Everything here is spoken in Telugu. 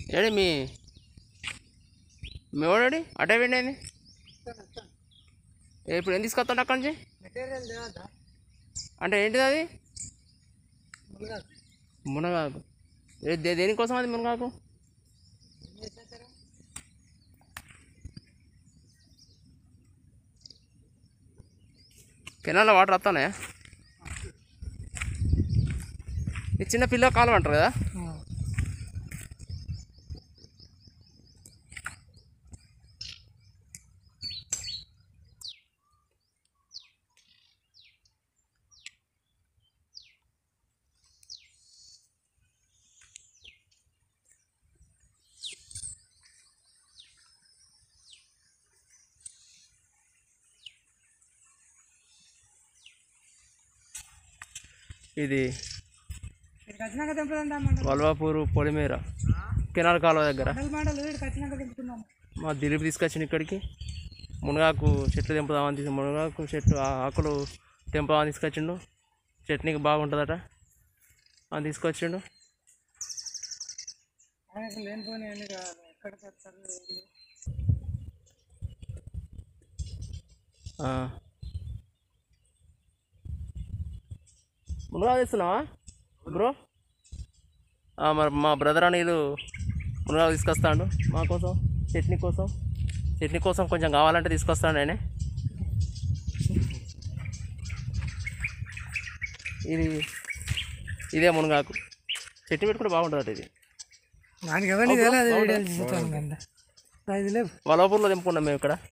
ఏడి మీ మీ వాడాడి అటే వెళ్ళండి ఇప్పుడు ఏం తీసుకొస్తాడు అక్కడి నుంచి మెటీరియల్ తేవద్దా అంటే ఏంటిది అది మునగాకు మునగాకు ఏ దే- దేనికోసం అది మునగాకు ఏం చేసేస్తారా కెనాల్లో వాటర్ వస్తానే ఈ చిన్న పిల్ల కాలం అంటారు కదా ఇది ఇక్కడికి వచ్చినాక దింపుతుందా మండలు వల్వాపూరు పొలిమేర కెనాల్ కాలువ దగ్గర మండలు మండలు ఇక్కడికి వచ్చినాక దింపుతున్నాం మా దిలీప్ తీసుకొచ్చింది ఇక్కడికి మునగాకు చెట్లు తెంపుదామని తీసి మునగాకు చెట్టు ఆ ఆకులు తెంపుదామని తీసుకొచ్చిండు చట్నీకి బాగుంటుందట అని తీసుకొచ్చిండు ఆయనకు లేనిపోని అన్ని కావాలి ఎక్కడికి వస్తారు ఏంటి? ఆ. మునగాకు తీస్తున్నావా బ్రో ఆ, మరి మా బ్రదర్ అనిలు మునగాకు తీసుకొస్తాడు మా కోసం చట్నీ కోసం చట్నీ కోసం కొంచెం కావాలంటే తీసుకొస్తాను నేనే ఇది ఇదే మునగాకు చట్నీ పెట్టుకుంటే బాగుంటుంది ఇది దానికి ఎవరిని తెలియదు వీడియోలు చూస్తాను కదా ఇది లేవు వలవపూర్లో తెంపుకున్నాం మేము ఇక్కడ